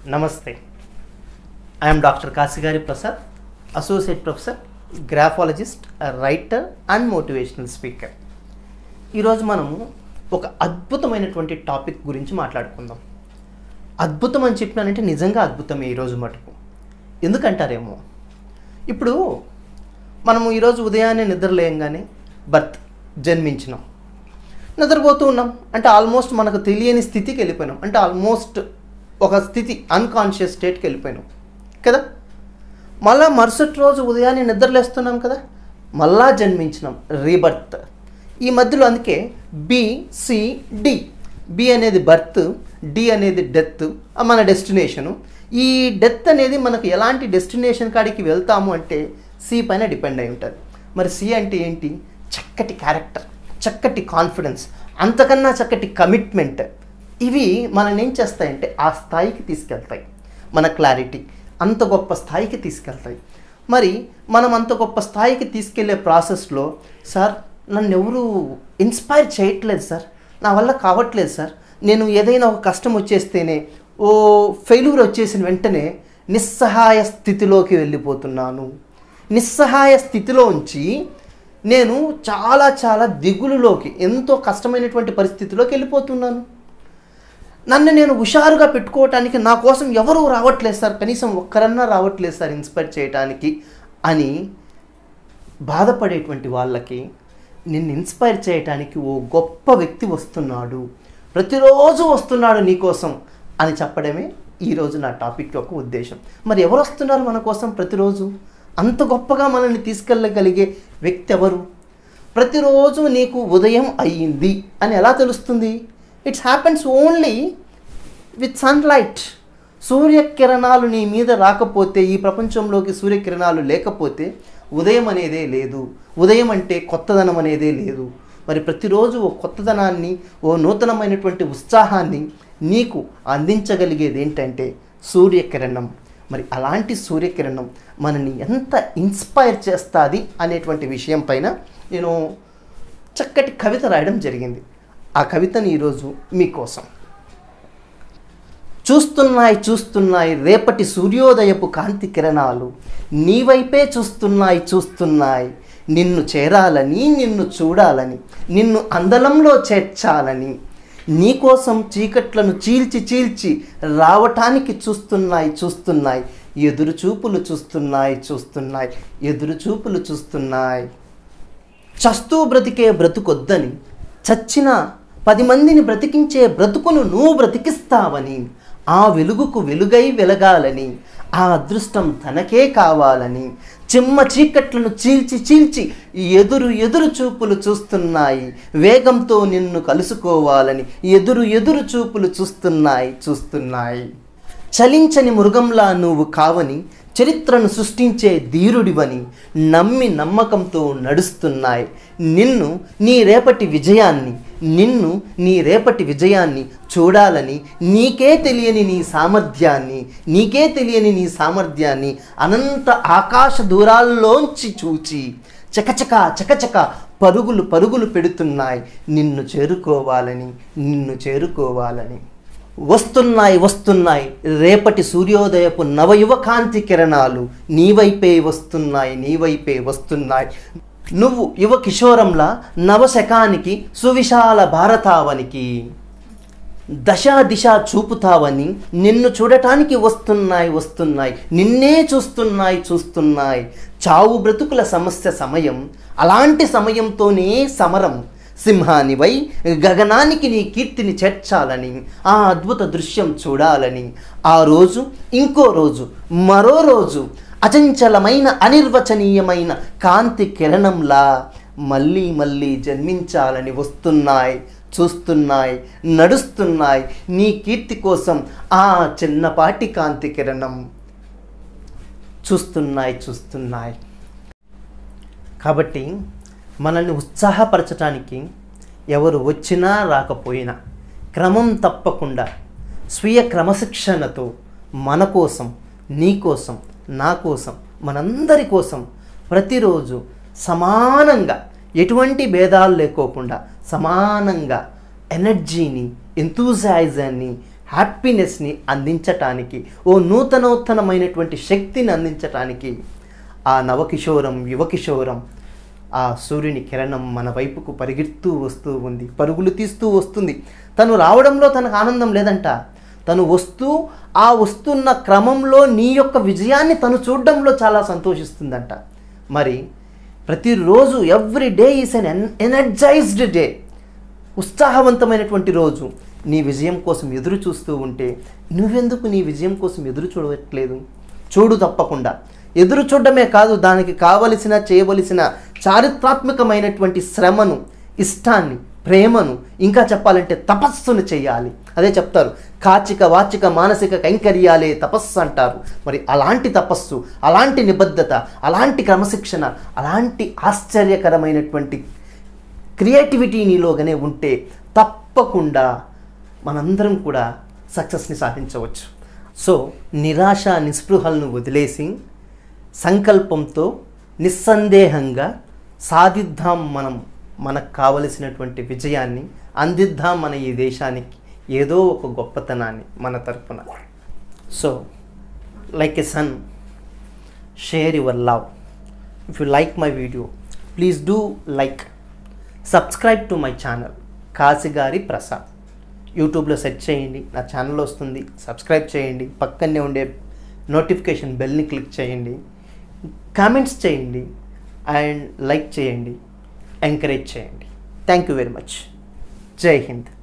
నమస్తే I'm doctor Kasigari Prasad associate professor graphologist writer and motivational speaker ఈరోజు మనము ఒక అద్భుతమైనటువంటి టాపిక్ గురించి మాట్లాడుకుందాం అద్భుతం అని చెప్పినానంటే నిజంగా అద్భుతమే ఈరోజు మటుకు ఎందుకంటారేమో ఇప్పుడు మనము ఈరోజు ఉదయాన్నే నిద్రలేయంగానే బర్త్ జన్మించినాం నిద్రపోతూ ఉన్నాం అంటే ఆల్మోస్ట్ మనకు తెలియని స్థితికి వెళ్ళిపోయినాం అంటే ఆల్మోస్ట్ ఒక స్థితి అన్కాన్షియస్ స్టేట్కి వెళ్ళిపోయినాం కదా మళ్ళా మరుసటి రోజు ఉదయాన్నే నిద్రలేస్తున్నాం కదా మళ్ళా జన్మించినాం రీబర్త్ ఈ మధ్యలో అందుకే బి సి డి బి అనేది బర్త్ డి అనేది డెత్ మన డెస్టినేషను ఈ డెత్ అనేది మనకు ఎలాంటి డెస్టినేషన్ కాడికి వెళ్తాము అంటే సి పైన డిపెండ్ అయి ఉంటుంది మరి సి అంటే ఏంటి చక్కటి క్యారెక్టర్ చక్కటి కాన్ఫిడెన్స్ అంతకన్నా చక్కటి కమిట్మెంట్ ఇవి మనల్ని ఏం చేస్తాయంటే ఆ స్థాయికి తీసుకెళ్తాయి మన క్లారిటీ అంత గొప్ప స్థాయికి తీసుకెళ్తాయి మరి మనం అంత గొప్ప స్థాయికి తీసుకెళ్లే ప్రాసెస్లో సార్ నన్ను ఎవరు ఇన్స్పైర్ చేయట్లేదు సార్ నా వల్ల కావట్లేదు సార్ నేను ఏదైనా ఒక కష్టం వచ్చేస్తేనే ఓ ఫెయిల్యూర్ వచ్చేసిన వెంటనే నిస్సహాయ స్థితిలోకి వెళ్ళిపోతున్నాను నిస్సహాయ స్థితిలో ఉంచి నేను చాలా చాలా దిగులులోకి ఎంతో కష్టమైనటువంటి పరిస్థితిలోకి వెళ్ళిపోతున్నాను నన్ను నేను హుషారుగా పెట్టుకోవటానికి నా కోసం ఎవరు రావట్లేదు సార్ కనీసం ఒక్కరన్నా రావట్లేదు సార్ ఇన్స్పైర్ చేయటానికి అని బాధపడేటువంటి వాళ్ళకి నిన్ను ఇన్స్పైర్ చేయటానికి ఓ గొప్ప వ్యక్తి వస్తున్నాడు ప్రతిరోజు వస్తున్నాడు నీకోసం అని చెప్పడమే ఈరోజు నా టాపిక్ యొక్క ఉద్దేశం మరి ఎవరు వస్తున్నారు మన కోసం ప్రతిరోజు అంత గొప్పగా మనల్ని తీసుకెళ్ళగలిగే వ్యక్తి ఎవరు ప్రతిరోజు నీకు ఉదయం అయ్యింది అని ఎలా తెలుస్తుంది it's happens only with sunlight సూర్యకిరణాలు నీ మీద రాకపోతే ఈ ప్రపంచంలోకి సూర్యకిరణాలు లేకపోతే ఉదయం అనేదే లేదు ఉదయం అంటే కొత్తదనం అనేదే లేదు మరి ప్రతిరోజు ఓ కొత్తదనాన్ని ఓ నూతనమైనటువంటి ఉత్సాహాన్ని నీకు అందించగలిగేది ఏంటంటే సూర్యకిరణం మరి అలాంటి సూర్యకిరణం మనని ఎంత ఇన్స్పైర్ చేస్తుంది అనేటువంటి విషయం పైన నేను చక్కటి కవిత రాయడం జరిగింది ఆ కవితని ఈరోజు మీకోసం చూస్తున్నాయి చూస్తున్నాయి రేపటి సూర్యోదయపు కాంతి కిరణాలు నీ వైపే చూస్తున్నాయి చూస్తున్నాయి నిన్ను చేరాలని నిన్ను చూడాలని నిన్ను అందలంలో చేర్చాలని నీకోసం చీకట్లను చీల్చి చీల్చి రావటానికి చూస్తున్నాయి చూస్తున్నాయి ఎదురు చూపులు చూస్తున్నాయి చూస్తున్నాయి ఎదురు చూపులు చూస్తున్నాయి చస్తూ బ్రతికే బ్రతుకొద్దని చచ్చిన పది మందిని బ్రతికించే బ్రతుకును నువ్వు బ్రతికిస్తావని ఆ వెలుగుకు వెలుగై వెలగాలని ఆ అదృష్టం తనకే కావాలని చిమ్మ చీకట్లను చీల్చి చీల్చి ఎదురు ఎదురు చూపులు చూస్తున్నాయి వేగంతో నిన్ను కలుసుకోవాలని ఎదురు ఎదురు చూపులు చూస్తున్నాయి చూస్తున్నాయి చలించని మృగంలా నువ్వు కావని చరిత్రను సృష్టించే ధీరుడివని నమ్మి నమ్మకంతో నడుస్తున్నాయి నిన్ను నీ రేపటి విజయాన్ని నిన్ను నీ రేపటి విజయాన్ని చూడాలని నీకే తెలియని నీ సామర్థ్యాన్ని నీకే తెలియని నీ సామర్థ్యాన్ని అనంత ఆకాశ దూరాల్లోంచి చూచి చకచక చకచక పరుగులు పరుగులు పెడుతున్నాయి నిన్ను చేరుకోవాలని నిన్ను చేరుకోవాలని వస్తున్నాయి వస్తున్నాయి రేపటి సూర్యోదయపు నవయువ కాంతి కిరణాలు నీ వైపే వస్తున్నాయి నీ వైపే వస్తున్నాయి నువ్వు యువ కిషోరంలా నవశకానికి సువిశాల భారతావనికి దశ దిశ చూపుతావని నిన్ను చూడటానికి వస్తున్నాయి వస్తున్నాయి నిన్నే చూస్తున్నాయి చూస్తున్నాయి చావు బ్రతుకుల సమస్య సమయం అలాంటి సమయంతోనే సమరం సింహానివై గగనానికి నీ కీర్తిని చేర్చాలని ఆ అద్భుత దృశ్యం చూడాలని ఆ రోజు ఇంకో రోజు మరో రోజు అచంచలమైన అనిర్వచనీయమైన కాంతి కిరణంలా మళ్ళీ మళ్ళీ జన్మించాలని వస్తున్నాయి చూస్తున్నాయి నడుస్తున్నాయి నీ కీర్తి కోసం ఆ చిన్నపాటి కాంతి కిరణం చూస్తున్నాయి చూస్తున్నాయి కాబట్టి మనల్ని ఉత్సాహపరచడానికి ఎవరు వచ్చినా రాకపోయినా క్రమం తప్పకుండా స్వీయ క్రమశిక్షణతో మన కోసం నీ కోసం నా కోసం మనందరి కోసం ప్రతిరోజు సమానంగా ఎటువంటి భేదాలు లేకోకుండా సమానంగా ఎనర్జీని ఎంతూజాయిజాన్ని హ్యాపీనెస్ని అందించటానికి ఓ నూతనోత్తనమైనటువంటి శక్తిని అందించటానికి ఆ నవకిషోరం యువకిషోరం ఆ సూర్యుని కిరణం మన వైపుకు పరిగెడుతూ వస్తూ ఉంది పరుగులు తీస్తూ వస్తుంది తను రావడంలో తనకు ఆనందం లేదంట తను వస్తూ ఆ వస్తున్న క్రమంలో నీ యొక్క విజయాన్ని తను చూడడంలో చాలా సంతోషిస్తుందంట మరి ప్రతిరోజు every day is an energized day ఉత్సాహవంతమైనటువంటి రోజు నీ విజయం కోసం ఎదురు చూస్తూ ఉంటే నువ్వెందుకు నీ విజయం కోసం ఎదురు చూడట్లేదు చూడు తప్పకుండా ఎదురు చూడడమే కాదు దానికి కావలసిన చేయవలసిన చారిత్రాత్మకమైనటువంటి శ్రమను ఇష్టాన్ని ప్రేమను ఇంకా చెప్పాలంటే తపస్సును చేయాలి అదే చెప్తారు కాచిక వాచిక మానసిక కైంకర్యాలే తపస్సు అంటారు మరి అలాంటి తపస్సు అలాంటి నిబద్ధత అలాంటి క్రమశిక్షణ అలాంటి ఆశ్చర్యకరమైనటువంటి క్రియేటివిటీ నీలోగానే ఉంటే తప్పకుండా మనందరం కూడా సక్సెస్ని సాధించవచ్చు సో నిరాశ నిస్పృహలను వదిలేసి సంకల్పంతో నిస్సందేహంగా సాధిద్దాం మనం మనకు కావలసినటువంటి విజయాన్ని అందిద్దాం మన ఈ దేశానికి ఏదో ఒక గొప్పతనాన్ని మన తరపున so like a sun share your love if you like my video please do like subscribe to my channel Kasigari Prasad యూట్యూబ్లో సెర్చ్ చేయండి నా ఛానల్ వస్తుంది సబ్స్క్రైబ్ చేయండి పక్కనే ఉండే నోటిఫికేషన్ బెల్ని క్లిక్ చేయండి కామెంట్స్ చేయండి అండ్ లైక్ చేయండి ఎంకరేజ్ చేయండి థ్యాంక్ యూ వెరీ మచ్ జై హింద్